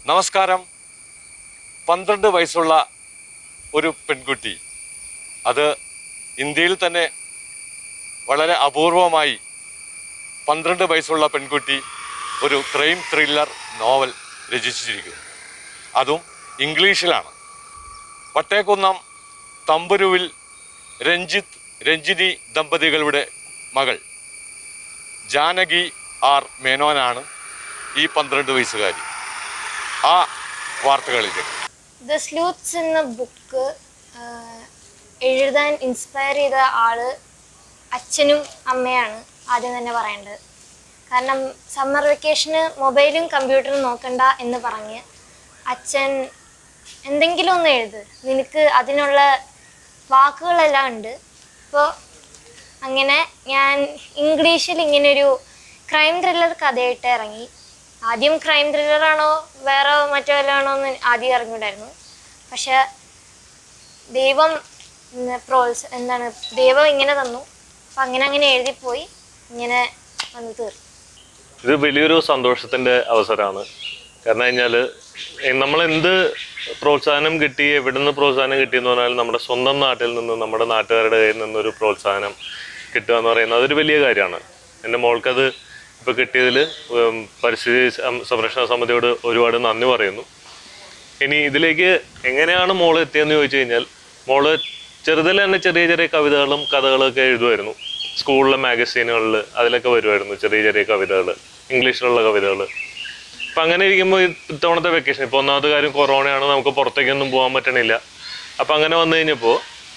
നമസ്കാരം പന്ത്രണ്ട് വയസ്സുള്ള ഒരു പെൺകുട്ടി അത് ഇന്ത്യയിൽ തന്നെ വളരെ അപൂർവമായി പന്ത്രണ്ട് വയസ്സുള്ള പെൺകുട്ടി ഒരു ക്രൈം ത്രില്ലർ നോവൽ രചിച്ചിരിക്കുന്നു അതും ഇംഗ്ലീഷിലാണ് വട്ടേക്കുന്നം തമ്പുരുവിൽ രഞ്ജിത്ത് രഞ്ജിനി ദമ്പതികളുടെ മകൾ ജാനകി ആർ മേനോനാണ് ഈ പന്ത്രണ്ട് വയസ്സുകാരി ആ വാർത്തകളിലേക്ക് ദ സ്ലൂത്ത്സ് എന്ന ബുക്ക് എഴുതാൻ ഇൻസ്പയർ ചെയ്ത ആള് അച്ഛനും അമ്മയാണ് ആദ്യം തന്നെ പറയേണ്ടത് കാരണം സമ്മർ വെക്കേഷന് മൊബൈലും കമ്പ്യൂട്ടറും നോക്കണ്ട എന്ന് പറഞ്ഞ് അച്ഛൻ എന്തെങ്കിലും ഒന്ന് എഴുത് നിനക്ക് അതിനുള്ള വാക്കുകളെല്ലാം ഉണ്ട് അപ്പോൾ അങ്ങനെ ഞാൻ ഇംഗ്ലീഷിൽ ഇങ്ങനൊരു ക്രൈം ത്രില്ലർ കഥയായിട്ട് ഇറങ്ങി ആദ്യം ക്രൈം ത്രില്ലറാണോ വേറെ മറ്റോ വല്ലതാണോ എന്ന് ആദ്യം ഇറങ്ങിയിട്ടുണ്ടായിരുന്നു പക്ഷെ ദൈവം ഉം, പ്രോത്സ എന്താണ് ദൈവം ഇങ്ങനെ തന്നു അപ്പം അങ്ങനെ അങ്ങനെ എഴുതിപ്പോയി ഇങ്ങനെ വന്ന് തീർന്നു ഇത് വലിയൊരു സന്തോഷത്തിന്റെ അവസരമാണ് കാരണം കഴിഞ്ഞാൽ നമ്മൾ എന്ത് പ്രോത്സാഹനം കിട്ടി എവിടുന്ന് പ്രോത്സാഹനം കിട്ടിയെന്ന് പറഞ്ഞാൽ നമ്മുടെ സ്വന്തം നാട്ടിൽ നിന്ന് നമ്മുടെ നാട്ടുകാരുടെ കയ്യിൽ നിന്നൊരു പ്രോത്സാഹനം കിട്ടുക എന്ന് പറയുന്നത് അതൊരു വലിയ കാര്യമാണ് എൻ്റെ മോൾക്കത് ഇപ്പോൾ കിട്ടിയതിൽ പരിസ്ഥിതി സം- സംരക്ഷണ സമിതിയോട് ഒരുപാട് നന്ദി പറയുന്നു ഇനി ഇതിലേക്ക് എങ്ങനെയാണ് മോള് എത്തിയെന്ന് ചോദിച്ചു കഴിഞ്ഞാൽ മോള് ചെറുതിൽ തന്നെ ചെറിയ ചെറിയ കവിതകളും കഥകളൊക്കെ എഴുതുമായിരുന്നു സ്കൂളിലെ മാഗസീനുകളിൽ അതിലൊക്കെ വരുമായിരുന്നു ചെറിയ ചെറിയ കവിതകൾ ഇംഗ്ലീഷിലുള്ള കവിതകൾ അപ്പം അങ്ങനെ ഇരിക്കുമ്പോൾ ഇത്തവണത്തെ വെക്കേഷൻ ഇപ്പോൾ ഒന്നാമത്തെ കാര്യം കൊറോണയാണ് നമുക്ക് പുറത്തേക്കൊന്നും പോകാൻ പറ്റണില്ല അപ്പം അങ്ങനെ വന്നു കഴിഞ്ഞപ്പോൾ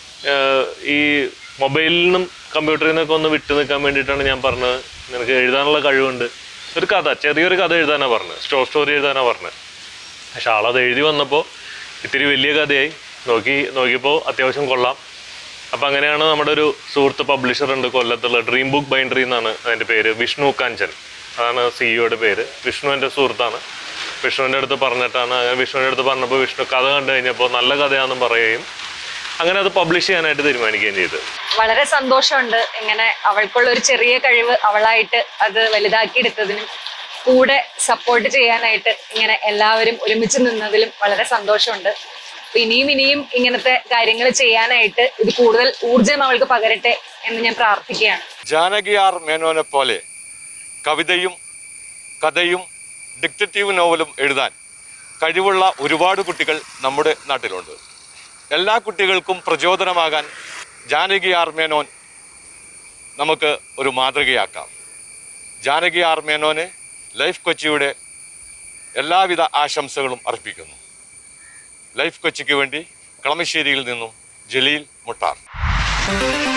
ഈ മൊബൈലിൽ നിന്നും കമ്പ്യൂട്ടറിൽ നിന്നൊക്കെ ഒന്ന് വിട്ടു നിൽക്കാൻ വേണ്ടിയിട്ടാണ് ഞാൻ പറഞ്ഞത് നിനക്ക് എഴുതാനുള്ള കഴിവുണ്ട് ഒരു കഥ ചെറിയൊരു കഥ എഴുതാനാണ് പറഞ്ഞത് സ്റ്റോർ സ്റ്റോറി എഴുതാനാണ് പറഞ്ഞത് പക്ഷെ ആളത് എഴുതി വന്നപ്പോൾ ഇത്തിരി വലിയ കഥയായി നോക്കി നോക്കിയപ്പോൾ അത്യാവശ്യം കൊള്ളാം അപ്പം അങ്ങനെയാണ് നമ്മുടെ ഒരു സുഹൃത്ത് പബ്ലിഷർ ഉണ്ട് കൊല്ലത്തുള്ള ഡ്രീം ബുക്ക് ബൈൻഡറി എന്നാണ് അതിൻ്റെ പേര് വിഷ്ണു കാഞ്ചൻ അതാണ് സിഇഒയുടെ പേര് വിഷ്ണു എൻ്റെ സുഹൃത്താണ് വിഷ്ണുവിൻ്റെ അടുത്ത് പറഞ്ഞിട്ടാണ് അങ്ങനെ വിഷ്ണുവിൻ്റെ അടുത്ത് പറഞ്ഞപ്പോൾ വിഷ്ണു കഥ കണ്ടു കഴിഞ്ഞപ്പോൾ നല്ല കഥയാണെന്നും പറയുകയും അങ്ങനെ അത് പബ്ലിഷ് ചെയ്യാനായിട്ട് തീരുമാനിക്കുകയും ചെയ്തു വളരെ സന്തോഷമുണ്ട് ഇങ്ങനെ അവൾക്കുള്ള ഒരു ചെറിയ കഴിവ് അവളായിട്ട് അത് വലുതാക്കിയെടുത്തതിനും കൂടെ സപ്പോർട്ട് ചെയ്യാനായിട്ട് ഇങ്ങനെ എല്ലാവരും ഒരുമിച്ച് നിന്നതിലും വളരെ സന്തോഷമുണ്ട് അപ്പൊ ഇനിയും ഇനിയും ഇങ്ങനത്തെ കാര്യങ്ങൾ ചെയ്യാനായിട്ട് ഇത് കൂടുതൽ ഊർജം അവൾക്ക് പകരട്ടെ എന്ന് ഞാൻ പ്രാർത്ഥിക്കുകയാണ് ജാനകി ആർ മേനോനെ പോലെ കവിതയും കഥയും ഡിക്റ്ററ്റീവ് നോവലും എഴുതാൻ കഴിവുള്ള ഒരുപാട് കുട്ടികൾ നമ്മുടെ നാട്ടിലുണ്ട് എല്ലാ കുട്ടികൾക്കും പ്രചോദനമാകാൻ ജാനകി ആർ മേനോൻ നമുക്ക് ഒരു മാതൃകയാക്കാം ജാനകി ആർ മേനോന് ലൈഫ് കൊച്ചിയുടെ എല്ലാവിധ ആശംസകളും അർപ്പിക്കുന്നു ലൈഫ് കൊച്ചിക്ക് വേണ്ടി കളമശ്ശേരിയിൽ നിന്നും ജലീൽ മുട്ടാർ